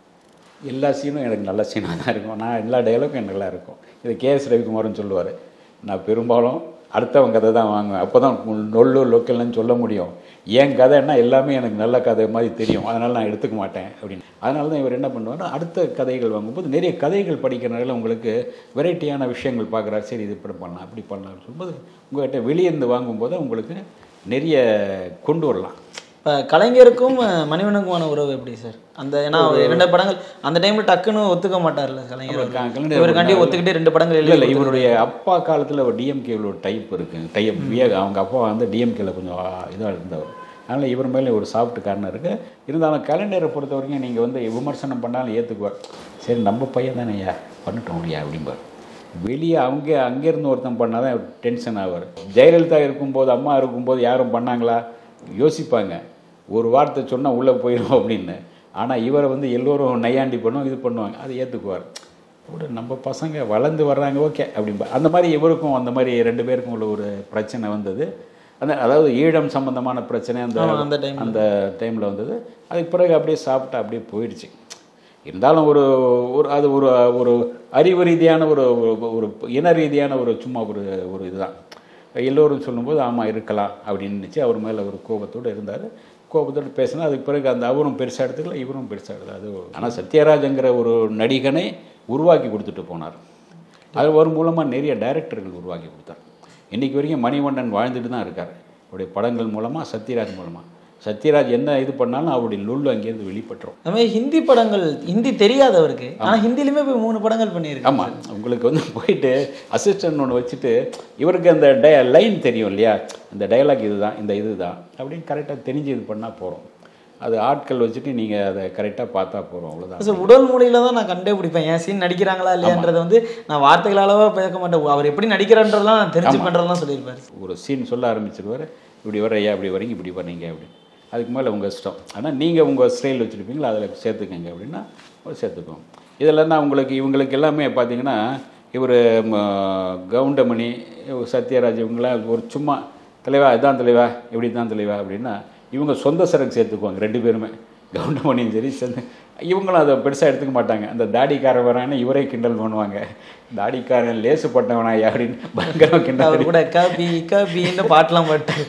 எல்லா சீனும் எனக்கு நல்ல சீனாக தான் இருக்கும் நான் எல்லா டயலாகும் எனக்கு நல்லா இருக்கும் இது கேஎஸ் ரவிக்குமார்னு சொல்லுவார் நான் பெரும்பாலும் அடுத்தவன் கதை தான் வாங்குவேன் அப்போ தான் நொல்லு லோக்கல்னு சொல்ல முடியும் என் கதைன்னா எல்லாமே எனக்கு நல்ல கதை மாதிரி தெரியும் அதனால் நான் எடுத்துக்க மாட்டேன் அப்படின்னு அதனால தான் இவர் என்ன பண்ணுவார்னா அடுத்த கதைகள் வாங்கும்போது நிறைய கதைகள் படிக்கிறனால உங்களுக்கு வெரைட்டியான விஷயங்கள் பார்க்குறாரு சரி இது இப்படி பண்ணலாம் அப்படி பண்ணலாம்னு சொல்லும்போது உங்கள்கிட்ட வெளியே இருந்து வாங்கும்போது உங்களுக்கு நிறைய கொண்டு வரலாம் இப்போ கலைஞருக்கும் அஹ், மணிவண்ணனுக்குமான உறவு எப்படி சார் அந்த ஏன்னா அவர் இரண்டு படங்கள் அந்த டைம்ல டக்குன்னு ஒத்துக்க மாட்டார்ல கலைஞர் அவர் க- கலைஞர் இவருக்காண்டி ஒத்துக்கிட்டு ரெண்டு படங்கள் இல்லை இல்லை எழுதி இவருடைய அப்பா காலத்தில் ஒரு டிஎம்கேவில் ஒரு டைப் இருக்குங்க டைப் விவேக் அவங்க அப்பா வந்து டிஎம்கேல கொஞ்சம் இதாக இருந்தவர் அதனால் இவர் மேலே ஒரு சாஃப்ட் காரணம் இருக்குது இருந்தாலும் கலைஞரை பொறுத்த வரைக்கும் நீங்கள் வந்து விமர்சனம் பண்ணாலும் ஏற்றுக்குவார் சரி நம்ம பையன் தானே ஐயா பண்ணட்டும் ஐயா அப்படிம்பார் வெளியே அவங்க அங்கேருந்து ஒருத்தன் பண்ணால் தான் டென்ஷன் ஆவார் ஜெயலலிதா இருக்கும்போது அம்மா இருக்கும்போது யாரும் பண்ணாங்களா யோசிப்பாங்க ஒரு வார்த்தை சொன்னால் உள்ளே போயிடும் அப்படின்னு ஆனால் இவரை வந்து எல்லோரும் நையாண்டி பண்ணும் இது பண்ணுவாங்க அதை ஏற்றுக்குவார் கூட நம்ம பசங்க வளர்ந்து வர்றாங்க ஓகே அப்படிம்பா அந்த மாதிரி இவருக்கும் அந்த மாதிரி ரெண்டு பேருக்கும் உள்ள ஒரு பிரச்சனை வந்தது அந்த அதாவது ஈழம் சம்பந்தமான பிரச்சனை அந்த ஆமா, அந்த time ல. அந்த டைமில் வந்தது அதுக்கு பிறகு அப்படியே சாப்பிட்டு அப்படியே போயிடுச்சு இருந்தாலும் ஒரு ஒரு அது ஒரு ஒரு அறிவு ரீதியான ஒரு ஒரு- ஒரு இன ரீதியான ஒரு சும்மா ஒரு ஒரு இதுதான் எல்லோரும் சொல்லும்போது ஆமாம் இருக்கலாம் அப்படின்னு நினச்சி அவர் மேலே ஒரு கோபத்தோடு இருந்தார் கோபத்தோடு பேசினா அதுக்கு பிறகு அந்த அவரும் பெருசாக எடுத்துக்கல இவரும் பெருசாக எடுத்து அது ஆனால் சத்யராஜங்கிற ஒரு நடிகனை உருவாக்கி கொடுத்துட்டு போனார் அது ஒரு மூலமாக நிறைய டைரக்டர்கள் உருவாக்கி கொடுத்தார் இன்னைக்கு வரைக்கும் மணிவண்ணன் வாழ்ந்துட்டு தான் இருக்கார் அவருடைய படங்கள் மூலமாக சத்யராஜ் மூலமாக சத்யராஜ் என்ன இது பண்ணாலும் அவருடைய லுள்ளு அங்கேருந்து வெளிப்பட்டுரும் அது மாதிரி ஹிந்தி படங்கள் ஹிந்தி தெரியாதவருக்கு ஆனா ஹிந்திலுமே போய் மூணு படங்கள் பண்ணியிருக்கு ஆமாம் உங்களுக்கு வந்து போயிட்டு அசிஸ்டன்ட் ஒன்று வச்சுட்டு இவருக்கு அந்த டய லைன் தெரியும் இல்லையா இந்த டயலாக் இதுதான் இந்த இதுதான் அப்படின்னு கரெக்டாக தெரிஞ்சு இது பண்ணால் போகிறோம் அது ஆட்கள் வச்சுட்டு நீங்கள் அதை கரெக்டாக பார்த்தா போகிறோம் அவ்வளோதான் சார் உடல் மொழியில தான் நான் கண்டே பிடிப்பேன் என் சீன் நடிக்கிறாங்களா இல்லையான்றதை வந்து நான் வார்த்தைகளாலவா பேச மாட்டேன் அவர் எப்படி நடிக்கிறான்றதெல்லாம் நான் தெரிஞ்சு பண்றதெல்லாம் சொல்லியிருப்பாரு ஒரு சீன் சொல்ல ஆரம்பிச்சிருவார் இப்படி வரையா இப்படி வரீங்க இப்படி பண்ணீங்க அப்படின்னு அதுக்கு மேலே உங்கள் இஷ்டம் ஆனால் நீங்கள் உங்கள் ஸ்டைல் வச்சுருப்பீங்களா அதில் சேர்த்துக்கங்க அப்படின்னா சேர்த்துக்குவோம் இதில் நான் உங்களுக்கு இவங்களுக்கு எல்லாமே பார்த்தீங்கன்னா இவர் கவுண்டமணி இவர் சத்யராஜ் இவங்களாம் ஒரு சும்மா தலைவா இதான் தலைவா இப்படி தான் தலைவா அப்படின்னா இவங்க சொந்த சரக்கு சேர்த்துக்குவாங்க ரெண்டு பேருமே கவுண்டமணியும் சரி சேர்ந்து இவங்களும் அதை பெருசாக எடுத்துக்க மாட்டாங்க அந்த தாடிக்காரன் வரான்னு இவரே கிண்டல் பண்ணுவாங்க தாடிக்காரன் லேசுப்பட்டவனாயா அப்படின்னு பயங்கரமாக கிண்டல் அவர் கூட கபி கபின்னு பாட்டெல்லாம் பாட்டாரு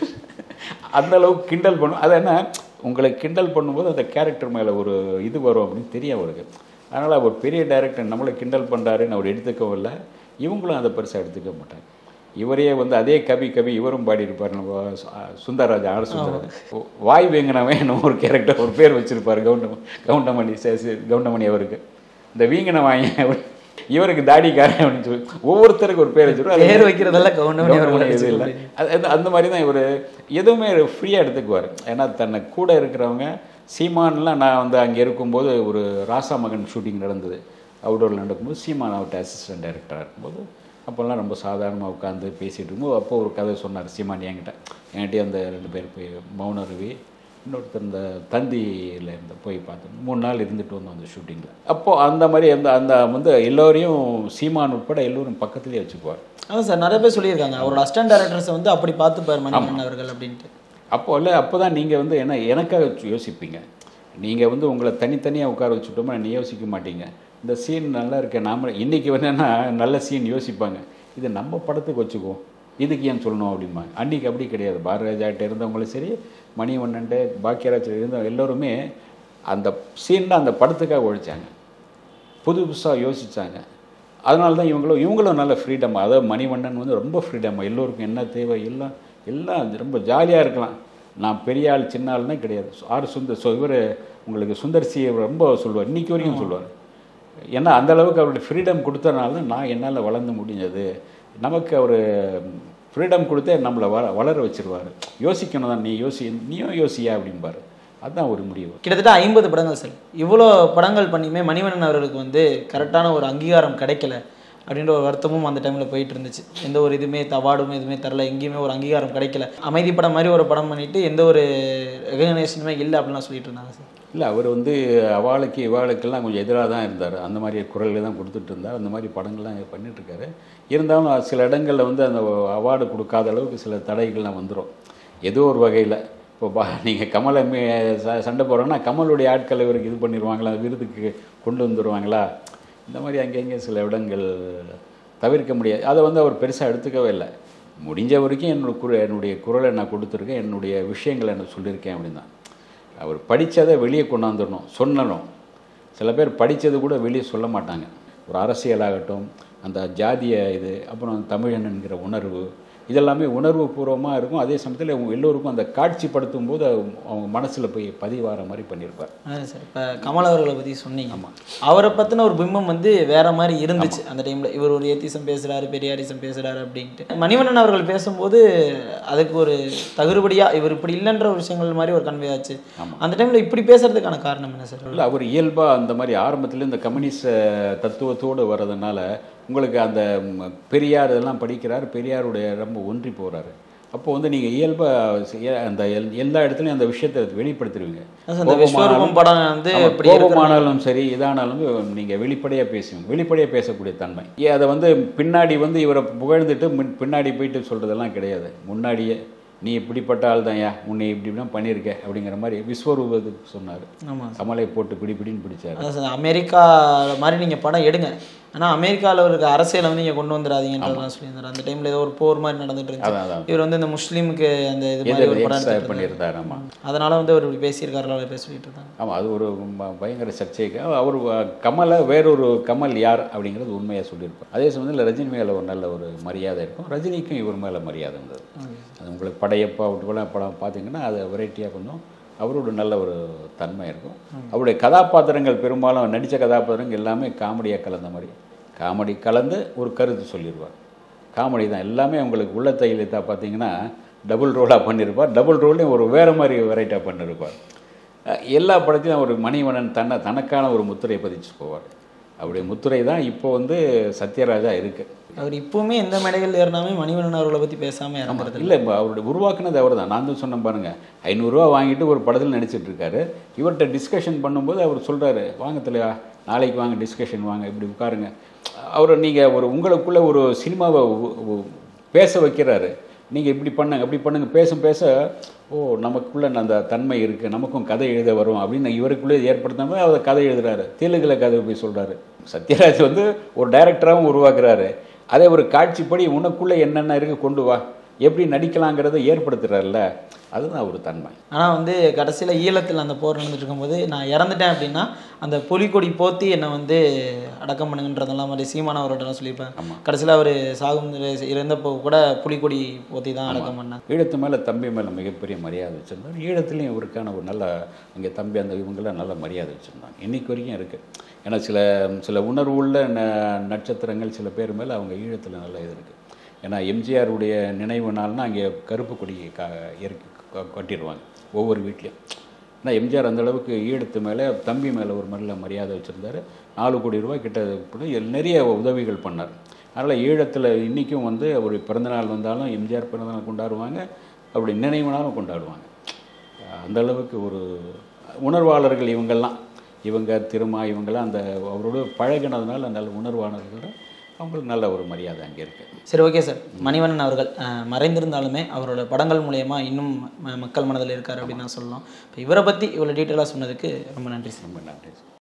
அந்த அளவுக்கு கிண்டல் பண்ணும் அது என்ன உங்களை கிண்டல் பண்ணும்போது அந்த கேரக்டர் மேலே ஒரு இது வரும் அப்படின்னு தெரியும் அவருக்கு அதனால் அவர் பெரிய டைரக்டர் நம்மளை கிண்டல் பண்ணுறாருன்னு அவர் எடுத்துக்கவும் இல்லை இவங்களும் அதை பெருசாக எடுத்துக்க மாட்டாங்க இவரே வந்து அதே கவி கவி இவரும் பாடியிருப்பார் நம்ம சு- சுந்தரராஜ் ஆர் சுந்தரராஜ் வாய் வீங்கினவன் நம்ம ஒரு கேரக்டர் ஒரு பேர் வச்சிருப்பார் கவுண்டம் கவுண்டமணி சே- சே- கவுண்டமணி அவருக்கு இந்த வீங்கின வாயன் இவருக்கு தாடிக்காரன் அப்படின்னு சொல்லி ஒவ்வொருத்தருக்கு ஒரு பேர் வச்சிருவார் பேர் வைக்கிறதெல்லாம் கவுண்டமணி அவர் கவுண்டமணி இது வச்சிருக்க இல்லை அது அது- அந்த மாதிரி தான் இவர் எதுவுமே ஃப்ரீயாக எடுத்துக்குவார் ஏன்னா தன்னை கூட இருக்கிறவங்க சீமான்லாம் நான் வந்து அங்கே இருக்கும்போது ஒரு ராசா மகன் ஷூட்டிங் நடந்தது அவுடோரில் நடக்கும்போது சீமான் அவர்கிட்ட அசிஸ்டன்ட் டைரக்டராக இருக்கும்போது அப்போல்லாம் ரொம்ப சாதாரணமாக உட்காந்து பேசிகிட்டு இருக்கும்போது அப்போ ஒரு கதை சொன்னார் சீமான் என்கிட்ட என்கிட்டயே அந்த ரெண்டு பேர் போய் மௌனருவி இன்னொருத்தர் இந்த தந்தியில் இருந்து போய் பார்த்தோம் மூணு நாள் இருந்துட்டு வந்தோம் அந்த ஷூட்டிங்கில் அப்போது அந்த மாதிரி அந்த அந்த வந்து எல்லோரையும் சீமான் உட்பட எல்லோரும் பக்கத்துலேயே வச்சுக்குவார் அதான் சார் நிறைய பேர் சொல்லியிருக்காங்க அவரோட அசிஸ்டன்ட் டைரக்டர்ஸை வந்து அப்படி பார்த்துப்பார் மணிகண்டன் அவர்கள் அப்படின்ட்டு அப்போ இல்லை அப்போ தான் நீங்கள் வந்து என்ன எனக்காக யோசிப்பீங்க நீங்கள் வந்து உங்களை தனித்தனியாக உட்கார வச்சுட்டோமா நீ யோசிக்க மாட்டீங்க இந்த சீன் நல்லா இருக்கே நாம இன்றைக்கி வந்து என்ன நல்ல சீன் யோசிப்பாங்க இது நம்ம படத்துக்கு வச்சுக்குவோம் இதுக்கு ஏன் சொல்லணும் அப்படிம்பாங்க அன்றைக்கி அப்படி கிடையாது பாரதிராஜாட்ட இருந்தவங்களும் சரி மணிவண்ணன்ட்டு பாக்கியராஜ் இருந்த எல்லோருமே அந்த சீனில் அந்த படத்துக்காக உழைச்சாங்க புது புதுசாக யோசிச்சாங்க அதனால தான் இவங்களும் இவங்களும் நல்ல ஃப்ரீடம் அதாவது மணிவண்ணன் வந்து ரொம்ப ஃப்ரீடம் எல்லோருக்கும் என்ன தேவை எல்லாம் எல்லாம் ரொம்ப ஜாலியாக இருக்கலாம் நான் பெரிய ஆள் சின்ன ஆள்னே கிடையாது ஆறு சுந்தர் ஸோ இவர் உங்களுக்கு சுந்தர் சி ரொம்ப சொல்லுவார் இன்னைக்கு வரைக்கும் சொல்லுவார் ஏன்னா அந்த அளவுக்கு அவருடைய ஃப்ரீடம் கொடுத்தனால தான் நான் என்னால் வளர்ந்து முடிஞ்சது நமக்கு அவர் ஃப்ரீடம் கொடுத்தே நம்மளை வள வளர வச்சிருவார் யோசிக்கணும் தான் நீ யோசி நீயும் யோசியா அப்படிம்பாரு அதுதான் ஒரு முடிவு கிட்டத்தட்ட ஐம்பது படங்கள் சார் இவ்வளோ படங்கள் பண்ணியுமே மணிவண்ணன் அவர்களுக்கு வந்து கரெக்டான ஒரு அங்கீகாரம் கிடைக்கல அப்படின்ற ஒரு வருத்தமும் அந்த டைமில் போயிட்டு இருந்துச்சு எந்த ஒரு இதுவுமே அவார்டும் எதுவுமே தரல எங்கேயுமே ஒரு அங்கீகாரம் கிடைக்கல அமைதி படம் மாதிரி ஒரு படம் பண்ணிட்டு எந்த ஒரு ரெகக்னேஷனுமே இல்லை அப்படின்லாம் சொல்லிட்டு இருந்தாங்க சார் இல்லை அவர் வந்து அவாளுக்கு இவாளுக்கெல்லாம் கொஞ்சம் எதிராக தான் இருந்தார் அந்த மாதிரி குரல்கள் தான் கொடுத்துட்டு இருந்தார் அந்த மாதிரி படங்கள்லாம் பண்ணிட்டு இருக்காரு இருந்தாலும் சில இடங்களில் வந்து அந்த அவார்டு கொடுக்காத அளவுக்கு சில தடைகள்லாம் வந்துடும் ஏதோ ஒரு வகையில் இப்போ பா நீங்கள் கமலை மீ ச- சண்டை போடுறோன்னா கமலுடைய ஆட்கள் இவருக்கு இது பண்ணிடுவாங்களா விருதுக்கு கொண்டு வந்துடுவாங்களா இந்த மாதிரி அங்கங்கே சில இடங்கள் தவிர்க்க முடியாது அதை வந்து அவர் பெருசாக எடுத்துக்கவே இல்லை முடிஞ்ச வரைக்கும் என்னோட குர என்னுடைய குரலை நான் கொடுத்துருக்கேன் என்னுடைய விஷயங்களை நான் சொல்லியிருக்கேன் அப்படின்னு தான் அவர் படித்ததை வெளியே கொண்டாந்துடணும் சொல்லணும் சில பேர் படித்தது கூட வெளியே சொல்ல மாட்டாங்க ஒரு அரசியலாகட்டும் அந்த ஜாதிய இது அப்புறம் தமிழன் என்கிற உணர்வு இதெல்லாமே உணர்வு பூர்வமாக இருக்கும் அதே சமயத்தில் அவங்க எல்லோருக்கும் அந்த காட்சிப்படுத்தும் போது அவங்க அவங்க மனசில் போய் பதிவார மாதிரி பண்ணியிருப்பார் அதான் சார் இப்போ கமல் அவர்களை பற்றி சொன்னீங்க அவரை பற்றின ஒரு பிம்பம் வந்து வேற மாதிரி இருந்துச்சு அந்த டைமில் இவர் ஒரு ஏத்திசம் பேசுகிறாரு பெரியாரிசம் பேசுகிறாரு அப்படின்ட்டு மணிவண்ணன் அவர்கள் பேசும்போது அதுக்கு ஒரு தகுதிபடியாக இவர் இப்படி இல்லைன்ற ஒரு விஷயங்கள் மாதிரி ஒரு கன்வே ஆச்சு அந்த டைமில் இப்படி பேசுறதுக்கான காரணம் என்ன சார் இல்லை அவர் இயல்பாக அந்த மாதிரி ஆரம்பத்தில் இந்த கம்யூனிஸ்ட தத்துவத்தோடு வர்றதுனால உங்களுக்கு அந்த ம், பெரியார் இதெல்லாம் படிக்கிறார் பெரியாருடைய ரொம்ப ஒன்றி போகிறாரு அப்போ வந்து நீங்கள் இயல்பாக அந்த எல்- எல்லா இடத்துலையும் அந்த விஷயத்தை வெளிப்படுத்திடுவீங்க அதான் அந்த விஸ்வரூபம் படம் வந்து ஆமா, இப்படி இருக்கிற கோபமானாலும் சரி இதானாலும் நீங்கள் வெளிப்படையாக பேசுவீங்க வெளிப்படையாக பேசக்கூடிய தன்மை ஏ, அதை வந்து பின்னாடி வந்து இவரை புகழ்ந்துட்டு முன் பின்னாடி போயிட்டு சொல்கிறதெல்லாம் கிடையாது முன்னாடியே நீ இப்படிப்பட்ட ஆள் தான்யா உன்னை இப்படி இப்படிலாம் பண்ணியிருக்க அப்படிங்கிற மாதிரி விஸ்வரூபத்துக்கு சொன்னார் ஆமாம் கமலை போட்டு பிடி பிடின்னு பிடிச்சாரு அதான் சார் அமெரிக்கா மாதிரி நீங்கள் படம் எடுங்க ஆனால் அமெரிக்காவில் இருக்க அரசியலை வந்து நீங்கள் கொண்டு வந்துடாதீங்கன்றதெல்லாம் சொல்லியிருந்தாரு அந்த டைமில் ஏதோ ஒரு போர் மாதிரி நடந்துட்டு இருந்துச்சு அதான் அதான் இவர் வந்து இந்த முஸ்லீமுக்கு அந்த இது மாதிரி ஒரு படம் எக்ஸ்ட்ரா எடுத்துட்டு இருந்தாரு. பண்ணியிருந்தார் ஆமாம் அதனால வந்து அவர் இப்படி பேசியிருக்காரு அவர் பேர் சொல்லிட்டு இருந்தாங்க ஆமாம் அது ஒரு ம- பயங்கர சர்ச்சைக்கு அவர் வ- கமலை வேறொரு கமல் யார் அப்படிங்கிறது உண்மையாக சொல்லியிருப்பார் அதே சமயத்தில் ரஜினி மேலே ஒரு நல்ல ஒரு மரியாதை இருக்கும் ரஜினிக்கும் இவர் மேலே மரியாதை இருந்தது அது உங்களுக்கு படையப்பா விட்டுலாம் படம் பார்த்தீங்கன்னா அது வெரைட்டியாக கொஞ்சம் அவரோட நல்ல ஒரு தன்மை இருக்கும் அவருடைய கதாபாத்திரங்கள் பெரும்பாலும் நடித்த கதாபாத்திரங்கள் எல்லாமே காமெடியாக கலந்த மாதிரி காமெடி கலந்து ஒரு கருத்து சொல்லிடுவார் காமெடி தான் எல்லாமே உங்களுக்கு உள்ள தையலத்தா பார்த்தீங்கன்னா டபுள் ரோலாக பண்ணியிருப்பார் டபுள் ரோல்லையும் ஒரு வேறு மாதிரி வெரைட்டியாக பண்ணியிருப்பார் அஹ் எல்லா படத்திலும் ஒரு மணிவண்ணன் தன்னை தனக்கான ஒரு முத்திரையை பதிச்சு போவார் அவருடைய முத்திரை தான் இப்போ வந்து சத்யராஜா இருக்கு அவர் இப்பவுமே எந்த மேடைகள் ஏறினாமே மணிவண்ணன் அவர்களை பற்றி பேசாமல் இறங்குறது இல்லை இப்போ அவருடைய உருவாக்குனது அவர் தான் நான் தான் சொன்னேன் பாருங்க ஐநூறுரூவா வாங்கிட்டு ஒரு படத்தில் நடிச்சிட்டு இருக்காரு இவர்கிட்ட டிஸ்கஷன் பண்ணும்போது அவர் சொல்றாரு வாங்க தலைவா நாளைக்கு வாங்க டிஸ்கஷன் வாங்க இப்படி உட்காருங்க அவர் நீங்கள் ஒரு உங்களுக்குள்ள ஒரு சினிமாவை உ- உ- பேச வைக்கிறாரு நீங்கள் இப்படி பண்ணுங்க அப்படி பண்ணுங்க பேசும் பேச ஓ நமக்குள்ள அந்த தன்மை இருக்குது நமக்கும் கதை எழுத வரும் அப்படின்னு இவருக்குள்ளே ஏற்படுத்தாமல் அவர் கதை எழுதுறாரு தெலுங்குல கதை போய் சொல்றாரு சத்யராஜ் வந்து ஒரு டைரக்டராகவும் உருவாக்குறாரு அதே ஒரு காட்சிப்படி உனக்குள்ளே என்னென்ன இருக்கு கொண்டு வா எப்படி நடிக்கலாங்கிறத ஏற்படுத்துறாருல்ல அதுதான் ஒரு தன்மை ஆனால் வந்து கடைசியில் ஈழத்தில் அந்த போர் நடந்துட்டு இருக்கும்போது நான் இறந்துட்டேன் அப்படின்னா அந்த புலிக்கொடி போத்தி என்னை வந்து அடக்கம் பண்ணுங்கன்றதெல்லாம் மாதிரி சீமான அவரோட சொல்லியிருப்பேன் கடைசியில் அவர் சாகும் இறந்தப்போ கூட புலிக்கொடி போத்தி தான் அடக்கம் பண்ணார் ஈழத்து மேலே தம்பி மேலே மிகப்பெரிய மரியாதை வச்சுருந்தார் ஈழத்துலேயும் இவருக்கான ஒரு நல்ல இங்கே தம்பி அந்த இவங்கெல்லாம் நல்ல மரியாதை வச்சுருந்தாங்க இன்னைக்கு வரைக்கும் இருக்குது ஏன்னா சில சில உணர்வுள்ள ந நட்சத்திரங்கள் சில பேர் மேலே அவங்க ஈழத்தில் நல்ல இது இருக்குது ஏன்னா எம்ஜிஆருடைய நினைவு நாள்னா அங்கே கருப்பு கொடி க இறக்கி க- கட்டிடுவாங்க ஒவ்வொரு வீட்லேயும் ஏன்னா எம்ஜிஆர் அந்த அளவுக்கு ஈழத்து மேலே தம்பி மேலே ஒரு நல்ல மரியாதை வச்சுருந்தாரு நாலு கோடி ரூபாய் கிட்ட கூட நிறைய உதவிகள் பண்ணார் அதனால் ஈழத்தில் இன்றைக்கும் வந்து அவர் பிறந்தநாள் வந்தாலும் எம்ஜிஆர் பிறந்தநாள் கொண்டாடுவாங்க அப்படி நினைவு நாளும் கொண்டாடுவாங்க அந்த அளவுக்கு ஒரு உணர்வாளர்கள் இவங்கெல்லாம் இவங்க திருமா இவங்கெல்லாம் அந்த அவரோட பழகினதுனால நல்ல உணர்வாளர்களோட அவங்களுக்கு நல்ல ஒரு மரியாதை அங்கே இருக்குது சரி ஓகே சார் மணிவண்ணன் அவர்கள் அஹ், மறைந்திருந்தாலுமே அவரோட படங்கள் மூலயமா இன்னும் ம- மக்கள் மனதில் இருக்கார் அப்படின்னு நான் சொல்லலாம் இப்போ இவரை பற்றி இவ்வளோ டீட்டெயிலாக சொன்னதுக்கு ரொம்ப நன்றி சார் ரொம்ப நன்றி